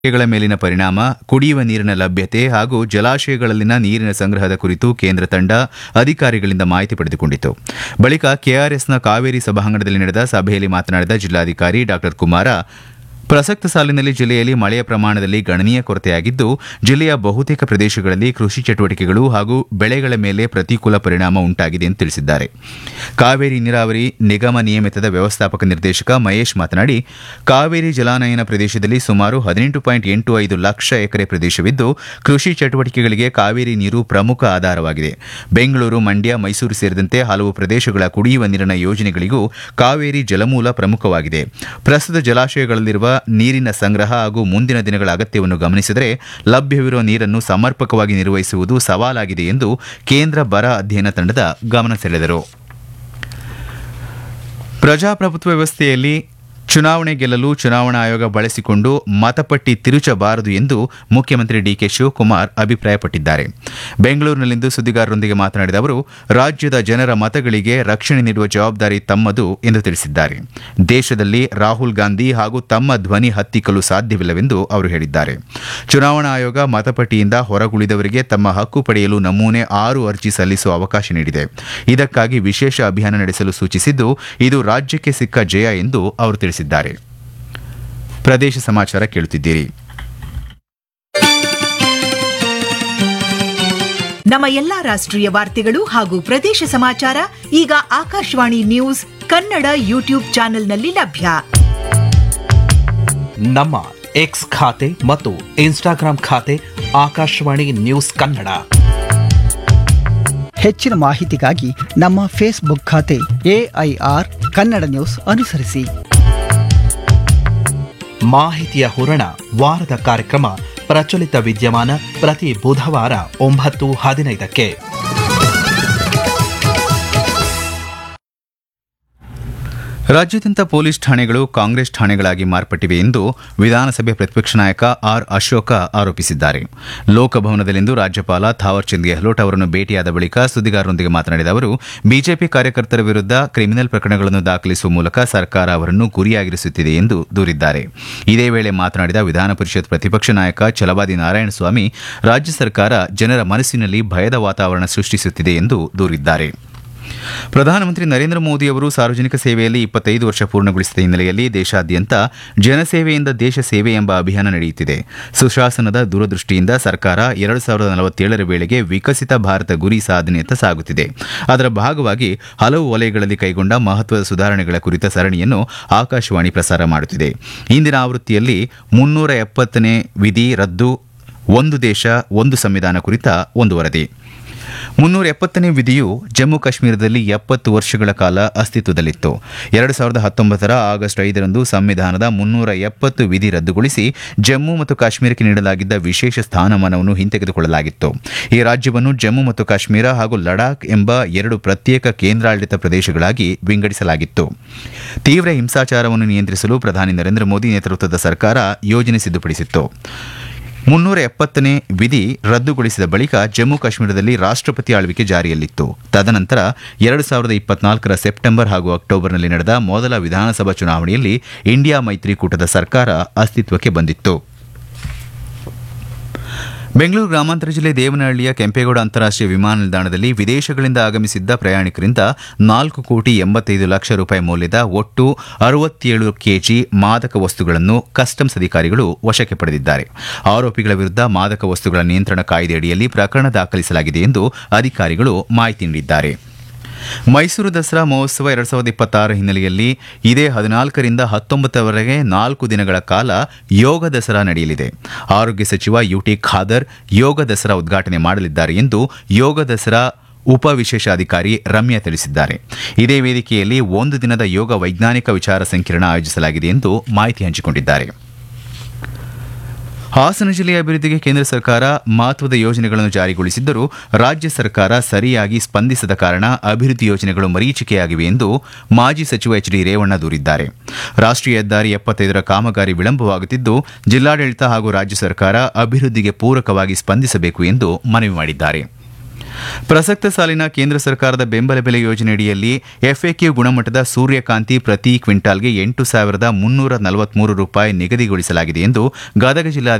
ಗಳ ಮೇಲಿನ ಪರಿಣಾಮ ಕುಡಿಯುವ ನೀರಿನ ಲಭ್ಯತೆ ಹಾಗೂ ಜಲಾಶಯಗಳಲ್ಲಿನ ನೀರಿನ ಸಂಗ್ರಹದ ಕುರಿತು ಕೇಂದ್ರ ತಂಡ ಅಧಿಕಾರಿಗಳಿಂದ ಮಾಹಿತಿ ಪಡೆದುಕೊಂಡಿತು ಬಳಿಕ ಕೆಆರ್ಎಸ್ನ ಕಾವೇರಿ ಸಭಾಂಗಣದಲ್ಲಿ ನಡೆದ ಸಭೆಯಲ್ಲಿ ಮಾತನಾಡಿದ ಜಿಲ್ಲಾಧಿಕಾರಿ ಡಾ ಕುಮಾರ ಪ್ರಸಕ್ತ ಸಾಲಿನಲ್ಲಿ ಜಿಲ್ಲೆಯಲ್ಲಿ ಮಳೆಯ ಪ್ರಮಾಣದಲ್ಲಿ ಗಣನೀಯ ಕೊರತೆಯಾಗಿದ್ದು ಜಿಲ್ಲೆಯ ಬಹುತೇಕ ಪ್ರದೇಶಗಳಲ್ಲಿ ಕೃಷಿ ಚಟುವಟಿಕೆಗಳು ಹಾಗೂ ಬೆಳೆಗಳ ಮೇಲೆ ಪ್ರತಿಕೂಲ ಪರಿಣಾಮ ಉಂಟಾಗಿದೆ ಎಂದು ತಿಳಿಸಿದ್ದಾರೆ ಕಾವೇರಿ ನೀರಾವರಿ ನಿಗಮ ನಿಯಮಿತದ ವ್ಯವಸ್ಥಾಪಕ ನಿರ್ದೇಶಕ ಮಹೇಶ್ ಮಾತನಾಡಿ ಕಾವೇರಿ ಜಲಾನಯನ ಪ್ರದೇಶದಲ್ಲಿ ಸುಮಾರು ಹದಿನೆಂಟು ಪಾಯಿಂಟ್ ಎಂಟು ಐದು ಲಕ್ಷ ಎಕರೆ ಪ್ರದೇಶವಿದ್ದು ಕೃಷಿ ಚಟುವಟಿಕೆಗಳಿಗೆ ಕಾವೇರಿ ನೀರು ಪ್ರಮುಖ ಆಧಾರವಾಗಿದೆ ಬೆಂಗಳೂರು ಮಂಡ್ಯ ಮೈಸೂರು ಸೇರಿದಂತೆ ಹಲವು ಪ್ರದೇಶಗಳ ಕುಡಿಯುವ ನೀರಿನ ಯೋಜನೆಗಳಿಗೂ ಕಾವೇರಿ ಜಲಮೂಲ ಪ್ರಮುಖವಾಗಿದೆ ಪ್ರಸ್ತುತ ಜಲಾಶಯಗಳಲ್ಲಿರುವ ನೀರಿನ ಸಂಗ್ರಹ ಹಾಗೂ ಮುಂದಿನ ದಿನಗಳ ಅಗತ್ಯವನ್ನು ಗಮನಿಸಿದರೆ ಲಭ್ಯವಿರುವ ನೀರನ್ನು ಸಮರ್ಪಕವಾಗಿ ನಿರ್ವಹಿಸುವುದು ಸವಾಲಾಗಿದೆ ಎಂದು ಕೇಂದ್ರ ಬರ ಅಧ್ಯಯನ ತಂಡದ ಗಮನ ಸೆಳೆದರು ಪ್ರಜಾಪ್ರಭುತ್ವ ವ್ಯವಸ್ಥೆಯಲ್ಲಿ ಚುನಾವಣೆ ಗೆಲ್ಲಲು ಚುನಾವಣಾ ಆಯೋಗ ಬಳಸಿಕೊಂಡು ಮತಪಟ್ಟಿ ತಿರುಚಬಾರದು ಎಂದು ಮುಖ್ಯಮಂತ್ರಿ ಡಿಕೆ ಶಿವಕುಮಾರ್ ಅಭಿಪ್ರಾಯಪಟ್ಟಿದ್ದಾರೆ ಬೆಂಗಳೂರಿನಲ್ಲಿಂದು ಸುದ್ದಿಗಾರರೊಂದಿಗೆ ಮಾತನಾಡಿದ ಅವರು ರಾಜ್ಯದ ಜನರ ಮತಗಳಿಗೆ ರಕ್ಷಣೆ ನೀಡುವ ಜವಾಬ್ದಾರಿ ತಮ್ಮದು ಎಂದು ತಿಳಿಸಿದ್ದಾರೆ ದೇಶದಲ್ಲಿ ರಾಹುಲ್ ಗಾಂಧಿ ಹಾಗೂ ತಮ್ಮ ಧ್ವನಿ ಹತ್ತಿಕ್ಕಲು ಸಾಧ್ಯವಿಲ್ಲವೆಂದು ಅವರು ಹೇಳಿದ್ದಾರೆ ಚುನಾವಣಾ ಆಯೋಗ ಮತಪಟ್ಟಿಯಿಂದ ಹೊರಗುಳಿದವರಿಗೆ ತಮ್ಮ ಹಕ್ಕು ಪಡೆಯಲು ನಮೂನೆ ಆರು ಅರ್ಜಿ ಸಲ್ಲಿಸುವ ಅವಕಾಶ ನೀಡಿದೆ ಇದಕ್ಕಾಗಿ ವಿಶೇಷ ಅಭಿಯಾನ ನಡೆಸಲು ಸೂಚಿಸಿದ್ದು ಇದು ರಾಜ್ಯಕ್ಕೆ ಸಿಕ್ಕ ಜಯ ಎಂದು ಅವರು ತಿಳಿಸಿದ್ದಾರೆ ಪ್ರದೇಶ ಸಮಾಚಾರ ಕೇಳುತ್ತಿದ್ದೀರಿ ನಮ್ಮ ಎಲ್ಲಾ ರಾಷ್ಟ್ರೀಯ ವಾರ್ತೆಗಳು ಹಾಗೂ ಪ್ರದೇಶ ಸಮಾಚಾರ ಈಗ ಆಕಾಶವಾಣಿ ನ್ಯೂಸ್ ಕನ್ನಡ ಯೂಟ್ಯೂಬ್ ಚಾನೆಲ್ನಲ್ಲಿ ಲಭ್ಯ ನಮ್ಮ ಎಕ್ಸ್ ಖಾತೆ ಮತ್ತು ಇನ್ಸ್ಟಾಗ್ರಾಂ ಖಾತೆ ಆಕಾಶವಾಣಿ ನ್ಯೂಸ್ ಕನ್ನಡ ಹೆಚ್ಚಿನ ಮಾಹಿತಿಗಾಗಿ ನಮ್ಮ ಫೇಸ್ಬುಕ್ ಖಾತೆ ಎಐಆರ್ ಕನ್ನಡ ನ್ಯೂಸ್ ಅನುಸರಿಸಿ ಮಾಹಿತಿಯ ಹೂರಣ ವಾರದ ಕಾರ್ಯಕ್ರಮ ಪ್ರಚಲಿತ ವಿದ್ಯಮಾನ ಪ್ರತಿ ಬುಧವಾರ ಒಂಬತ್ತು ಹದಿನೈದಕ್ಕೆ ರಾಜ್ಯಾದ್ಯಂತ ಪೊಲೀಸ್ ಠಾಣೆಗಳು ಕಾಂಗ್ರೆಸ್ ಠಾಣೆಗಳಾಗಿ ಮಾರ್ಪಟ್ಟಿವೆ ಎಂದು ವಿಧಾನಸಭೆ ಪ್ರತಿಪಕ್ಷ ನಾಯಕ ಆರ್ ಅಶೋಕ ಆರೋಪಿಸಿದ್ದಾರೆ ಲೋಕಭವನದಲ್ಲಿಂದು ರಾಜ್ಯಪಾಲ ಥಾವರ್ಚಂದ್ ಗೆಹ್ಲೋಟ್ ಅವರನ್ನು ಭೇಟಿಯಾದ ಬಳಿಕ ಸುದ್ದಿಗಾರರೊಂದಿಗೆ ಮಾತನಾಡಿದ ಅವರು ಬಿಜೆಪಿ ಕಾರ್ಯಕರ್ತರ ವಿರುದ್ಧ ಕ್ರಿಮಿನಲ್ ಪ್ರಕರಣಗಳನ್ನು ದಾಖಲಿಸುವ ಮೂಲಕ ಸರ್ಕಾರ ಅವರನ್ನು ಗುರಿಯಾಗಿರಿಸುತ್ತಿದೆ ಎಂದು ದೂರಿದ್ದಾರೆ ಇದೇ ವೇಳೆ ಮಾತನಾಡಿದ ವಿಧಾನ ಪರಿಷತ್ ಪ್ರತಿಪಕ್ಷ ನಾಯಕ ಛಲವಾದಿ ನಾರಾಯಣಸ್ವಾಮಿ ರಾಜ್ಯ ಸರ್ಕಾರ ಜನರ ಮನಸ್ಸಿನಲ್ಲಿ ಭಯದ ವಾತಾವರಣ ಸೃಷ್ಟಿಸುತ್ತಿದೆ ಎಂದು ದೂರಿದ್ದಾರೆ ಪ್ರಧಾನಮಂತ್ರಿ ನರೇಂದ್ರ ಮೋದಿ ಅವರು ಸಾರ್ವಜನಿಕ ಸೇವೆಯಲ್ಲಿ ಇಪ್ಪತ್ತೈದು ವರ್ಷ ಪೂರ್ಣಗೊಳಿಸಿದ ಹಿನ್ನೆಲೆಯಲ್ಲಿ ದೇಶಾದ್ಯಂತ ಜನಸೇವೆಯಿಂದ ದೇಶ ಸೇವೆ ಎಂಬ ಅಭಿಯಾನ ನಡೆಯುತ್ತಿದೆ ಸುಶಾಸನದ ದೂರದೃಷ್ಟಿಯಿಂದ ಸರ್ಕಾರ ಎರಡು ಸಾವಿರದ ನಲವತ್ತೇಳರ ವೇಳೆಗೆ ವಿಕಸಿತ ಭಾರತ ಗುರಿ ಸಾಧನೆಯತ್ತ ಸಾಗುತ್ತಿದೆ ಅದರ ಭಾಗವಾಗಿ ಹಲವು ವಲಯಗಳಲ್ಲಿ ಕೈಗೊಂಡ ಮಹತ್ವದ ಸುಧಾರಣೆಗಳ ಕುರಿತ ಸರಣಿಯನ್ನು ಆಕಾಶವಾಣಿ ಪ್ರಸಾರ ಮಾಡುತ್ತಿದೆ ಇಂದಿನ ಆವೃತ್ತಿಯಲ್ಲಿ ಮುನ್ನೂರ ಎಪ್ಪತ್ತನೇ ವಿಧಿ ರದ್ದು ಒಂದು ದೇಶ ಒಂದು ಸಂವಿಧಾನ ಕುರಿತ ಒಂದು ವರದಿ ಮುನ್ನೂರ ಎಪ್ಪತ್ತನೇ ವಿಧಿಯು ಜಮ್ಮು ಕಾಶ್ಮೀರದಲ್ಲಿ ಎಪ್ಪತ್ತು ವರ್ಷಗಳ ಕಾಲ ಅಸ್ತಿತ್ವದಲ್ಲಿತ್ತು ಎರಡು ಸಾವಿರದ ಹತ್ತೊಂಬತ್ತರ ಆಗಸ್ಟ್ ಐದರಂದು ಸಂವಿಧಾನದ ಮುನ್ನೂರ ಎಪ್ಪತ್ತು ವಿಧಿ ರದ್ದುಗೊಳಿಸಿ ಜಮ್ಮು ಮತ್ತು ಕಾಶ್ಮೀರಕ್ಕೆ ನೀಡಲಾಗಿದ್ದ ವಿಶೇಷ ಸ್ಥಾನಮಾನವನ್ನು ಹಿಂತೆಗೆದುಕೊಳ್ಳಲಾಗಿತ್ತು ಈ ರಾಜ್ಯವನ್ನು ಜಮ್ಮು ಮತ್ತು ಕಾಶ್ಮೀರ ಹಾಗೂ ಲಡಾಖ್ ಎಂಬ ಎರಡು ಪ್ರತ್ಯೇಕ ಕೇಂದ್ರಾಡಳಿತ ಪ್ರದೇಶಗಳಾಗಿ ವಿಂಗಡಿಸಲಾಗಿತ್ತು ತೀವ್ರ ಹಿಂಸಾಚಾರವನ್ನು ನಿಯಂತ್ರಿಸಲು ಪ್ರಧಾನಿ ನರೇಂದ್ರ ಮೋದಿ ನೇತೃತ್ವದ ಸರ್ಕಾರ ಯೋಜನೆ ಸಿದ್ಧಪಡಿಸಿತ್ತು ಮುನ್ನೂರ ಎಪ್ಪತ್ತನೇ ವಿಧಿ ರದ್ದುಗೊಳಿಸಿದ ಬಳಿಕ ಜಮ್ಮು ಕಾಶ್ಮೀರದಲ್ಲಿ ರಾಷ್ಟ್ರಪತಿ ಆಳ್ವಿಕೆ ಜಾರಿಯಲ್ಲಿತ್ತು ತದನಂತರ ಎರಡು ಸಾವಿರದ ಇಪ್ಪತ್ನಾಲ್ಕರ ಸೆಪ್ಟೆಂಬರ್ ಹಾಗೂ ಅಕ್ಟೋಬರ್ನಲ್ಲಿ ನಡೆದ ಮೊದಲ ವಿಧಾನಸಭಾ ಚುನಾವಣೆಯಲ್ಲಿ ಇಂಡಿಯಾ ಮೈತ್ರಿಕೂಟದ ಸರ್ಕಾರ ಅಸ್ತಿತ್ವಕ್ಕೆ ಬಂದಿತ್ತು ಬೆಂಗಳೂರು ಗ್ರಾಮಾಂತರ ಜಿಲ್ಲೆ ದೇವನಹಳ್ಳಿಯ ಕೆಂಪೇಗೌಡ ಅಂತಾರಾಷ್ಟೀಯ ವಿಮಾನ ನಿಲ್ದಾಣದಲ್ಲಿ ವಿದೇಶಗಳಿಂದ ಆಗಮಿಸಿದ್ದ ಪ್ರಯಾಣಿಕರಿಂದ ನಾಲ್ಕು ಕೋಟಿ ಎಂಬತ್ತೈದು ಲಕ್ಷ ರೂಪಾಯಿ ಮೌಲ್ಯದ ಒಟ್ಟು ಅರವತ್ತೇಳು ಕೆಜಿ ಮಾದಕ ವಸ್ತುಗಳನ್ನು ಕಸ್ಟಮ್ಸ್ ಅಧಿಕಾರಿಗಳು ವಶಕ್ಕೆ ಪಡೆದಿದ್ದಾರೆ ಆರೋಪಿಗಳ ವಿರುದ್ಧ ಮಾದಕ ವಸ್ತುಗಳ ನಿಯಂತ್ರಣ ಕಾಯ್ದೆಯಡಿಯಲ್ಲಿ ಪ್ರಕರಣ ದಾಖಲಿಸಲಾಗಿದೆ ಎಂದು ಅಧಿಕಾರಿಗಳು ಮಾಹಿತಿ ನೀಡಿದ್ದಾರೆ ಮೈಸೂರು ದಸರಾ ಮಹೋತ್ಸವ ಎರಡ್ ಸಾವಿರದ ಇಪ್ಪತ್ತಾರು ಹಿನ್ನೆಲೆಯಲ್ಲಿ ಇದೇ ಹದಿನಾಲ್ಕರಿಂದ ಹತ್ತೊಂಬತ್ತರವರೆಗೆ ನಾಲ್ಕು ದಿನಗಳ ಕಾಲ ಯೋಗ ದಸರಾ ನಡೆಯಲಿದೆ ಆರೋಗ್ಯ ಸಚಿವ ಯುಟಿ ಖಾದರ್ ಯೋಗ ದಸರಾ ಉದ್ಘಾಟನೆ ಮಾಡಲಿದ್ದಾರೆ ಎಂದು ಯೋಗ ದಸರಾ ಉಪ ವಿಶೇಷಾಧಿಕಾರಿ ರಮ್ಯಾ ತಿಳಿಸಿದ್ದಾರೆ ಇದೇ ವೇದಿಕೆಯಲ್ಲಿ ಒಂದು ದಿನದ ಯೋಗ ವೈಜ್ಞಾನಿಕ ವಿಚಾರ ಸಂಕಿರಣ ಆಯೋಜಿಸಲಾಗಿದೆ ಎಂದು ಮಾಹಿತಿ ಹಂಚಿಕೊಂಡಿದ್ದಾರೆ ಹಾಸನ ಜಿಲ್ಲೆಯ ಅಭಿವೃದ್ಧಿಗೆ ಕೇಂದ್ರ ಸರ್ಕಾರ ಮಹತ್ವದ ಯೋಜನೆಗಳನ್ನು ಜಾರಿಗೊಳಿಸಿದ್ದರೂ ರಾಜ್ಯ ಸರ್ಕಾರ ಸರಿಯಾಗಿ ಸ್ಪಂದಿಸದ ಕಾರಣ ಅಭಿವೃದ್ಧಿ ಯೋಜನೆಗಳು ಮರೀಚಿಕೆಯಾಗಿವೆ ಎಂದು ಮಾಜಿ ಸಚಿವ ಎಚ್ ಡಿ ರೇವಣ್ಣ ದೂರಿದ್ದಾರೆ ರಾಷ್ಟ್ರೀಯ ಹೆದ್ದಾರಿ ಎಪ್ಪತ್ತೈದರ ಕಾಮಗಾರಿ ವಿಳಂಬವಾಗುತ್ತಿದ್ದು ಜಿಲ್ಲಾಡಳಿತ ಹಾಗೂ ರಾಜ್ಯ ಸರ್ಕಾರ ಅಭಿವೃದ್ಧಿಗೆ ಪೂರಕವಾಗಿ ಸ್ಪಂದಿಸಬೇಕು ಎಂದು ಮನವಿ ಮಾಡಿದ್ದಾರೆ ಪ್ರಸಕ್ತ ಸಾಲಿನ ಕೇಂದ್ರ ಸರ್ಕಾರದ ಬೆಂಬಲ ಬೆಲೆ ಯೋಜನೆಯಡಿಯಲ್ಲಿ ಎಫ್ಎಕ್ಯೂ ಗುಣಮಟ್ಟದ ಸೂರ್ಯಕಾಂತಿ ಪ್ರತಿ ಕ್ವಿಂಟಾಲ್ಗೆ ಎಂಟು ಸಾವಿರದ ಮುನ್ನೂರ ನಲವತ್ಮೂರು ರೂಪಾಯಿ ನಿಗದಿಗೊಳಿಸಲಾಗಿದೆ ಎಂದು ಗದಗ ಜಿಲ್ಲಾ